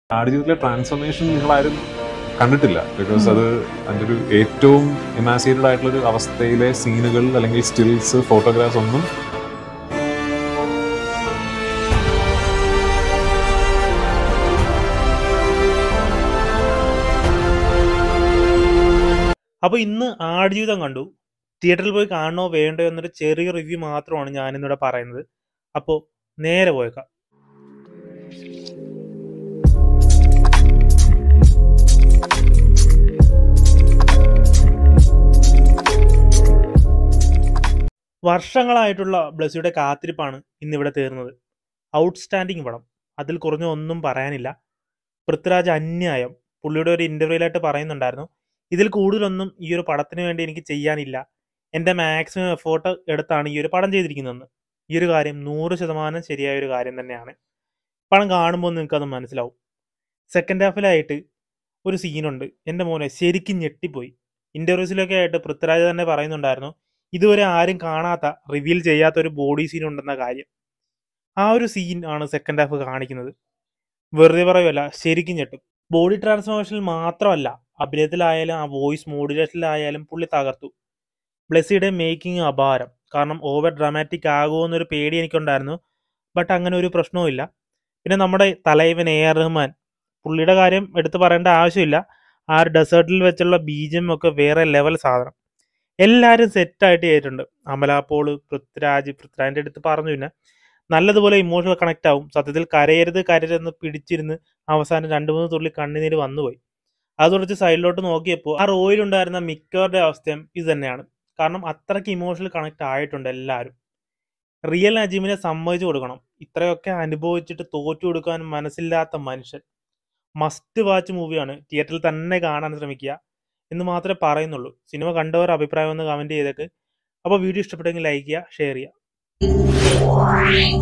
ആടുജീവിതത്തിലെ transformation നിങ്ങളാരും കണ്ടിട്ടില്ല because അത് അതിൻ്റെ ഒരു ഏറ്റവും ഇമാസിയേറ്റഡ് ആയിട്ടുള്ള ഒരു അവസ്ഥയിലെ സീനുകൾ അല്ലെങ്കിൽ സ്റ്റിൽസ് ഫോട്ടോഗ്രാഫ്സ് ഒന്നും അപ്പോൾ ഇന്ന് ആടുജീവിതം കണ്ടു തിയേറ്ററിൽ പോയി കാണണോ വേണ്ടോ എന്നൊരു ചെറിയ റിവ്യൂ മാത്രമാണ് ഞാനിന്നിവിടെ പറയുന്നത് അപ്പോൾ നേരെ പോയേക്കാം വർഷങ്ങളായിട്ടുള്ള ബ്ലസ്സിയുടെ കാത്തിരിപ്പാണ് ഇന്നിവിടെ തീർന്നത് ഔട്ട്സ്റ്റാൻഡിങ് പടം അതിൽ കുറഞ്ഞ ഒന്നും പറയാനില്ല പൃഥ്വിരാജ് അന്യായം പുള്ളിയുടെ ഒരു ഇൻ്റർവ്യൂലായിട്ട് പറയുന്നുണ്ടായിരുന്നു ഇതിൽ കൂടുതലൊന്നും ഈ ഒരു പടത്തിന് വേണ്ടി എനിക്ക് ചെയ്യാനില്ല എൻ്റെ മാക്സിമം എഫേർട്ട് എടുത്താണ് ഈ ഒരു പടം ചെയ്തിരിക്കുന്നതെന്ന് ഈ ഒരു കാര്യം നൂറ് ശതമാനം ശരിയായ ഒരു കാര്യം തന്നെയാണ് പടം കാണുമ്പോൾ നിങ്ങൾക്കത് മനസ്സിലാവും സെക്കൻഡ് ഹാഫിലായിട്ട് ഒരു സീനുണ്ട് എൻ്റെ മോനെ ശരിക്കും ഞെട്ടിപ്പോയി ഇൻ്റർവ്യൂസിലൊക്കെ ആയിട്ട് പൃഥ്വിരാജ് തന്നെ പറയുന്നുണ്ടായിരുന്നു ഇതുവരെ ആരും കാണാത്ത റിവീൽ ചെയ്യാത്ത ഒരു ബോഡി സീൻ ഉണ്ടെന്ന കാര്യം ആ ഒരു സീൻ ആണ് സെക്കൻഡ് ഹാഫ് കാണിക്കുന്നത് വെറുതെ പറയുമല്ല ശരിക്കും ഞെട്ടും ബോഡി ട്രാൻസ്ഫോർമേഷനിൽ മാത്രമല്ല അഭിനയത്തിലായാലും ആ വോയിസ് മോഡുലേഷനിലായാലും പുള്ളി തകർത്തു ബ്ലെസ്സിയുടെ മേക്കിംഗ് അപാരം കാരണം ഓവർ ഡ്രാമാറ്റിക് ആകുമോ എന്നൊരു പേടി എനിക്കുണ്ടായിരുന്നു ബട്ട് അങ്ങനെ ഒരു പ്രശ്നവും ഇല്ല പിന്നെ നമ്മുടെ തലൈവൻ എ ആർ റഹ്മാൻ പുള്ളിയുടെ കാര്യം എടുത്തു പറയേണ്ട ആവശ്യമില്ല ആ ഒരു ഡെസേർട്ടിൽ വെച്ചുള്ള ബീജം ഒക്കെ വേറെ ലെവൽ സാധനം എല്ലാവരും സെറ്റായിട്ട് ചെയ്തിട്ടുണ്ട് അമലാപോള് പൃഥ്വിരാജ് പൃഥ്വിരാജിൻ്റെ അടുത്ത് പറഞ്ഞു പിന്നെ നല്ലതുപോലെ ഇമോഷണൽ കണക്റ്റ് ആവും സത്യത്തിൽ കരയരുത് കരയരുതെന്ന് പിടിച്ചിരുന്ന് അവസാനം രണ്ട് മൂന്ന് തുള്ളി കണ്ണുനീര് വന്നുപോയി അത് കുറച്ച് സൈഡിലോട്ട് നോക്കിയപ്പോൾ ആ റോയിലുണ്ടായിരുന്ന മിക്കവരുടെ അവസ്ഥയും ഇത് തന്നെയാണ് കാരണം അത്രയ്ക്ക് ഇമോഷണൽ കണക്ട് ആയിട്ടുണ്ട് എല്ലാവരും റിയൽ നജീമിനെ സമ്മതിച്ചു കൊടുക്കണം ഇത്രയൊക്കെ അനുഭവിച്ചിട്ട് തോറ്റു കൊടുക്കാൻ മനസ്സില്ലാത്ത മനുഷ്യൻ മസ്റ്റ് വാച്ച് മൂവിയാണ് തിയേറ്ററിൽ തന്നെ കാണാൻ ശ്രമിക്കുക എന്ന് മാത്രമേ പറയുന്നുള്ളൂ സിനിമ കണ്ടവർ അഭിപ്രായം ഒന്ന് കമൻറ്റ് ചെയ്തേക്ക് അപ്പോൾ വീഡിയോ ഇഷ്ടപ്പെട്ടെങ്കിൽ ലൈക്ക് ചെയ്യുക ഷെയർ ചെയ്യുക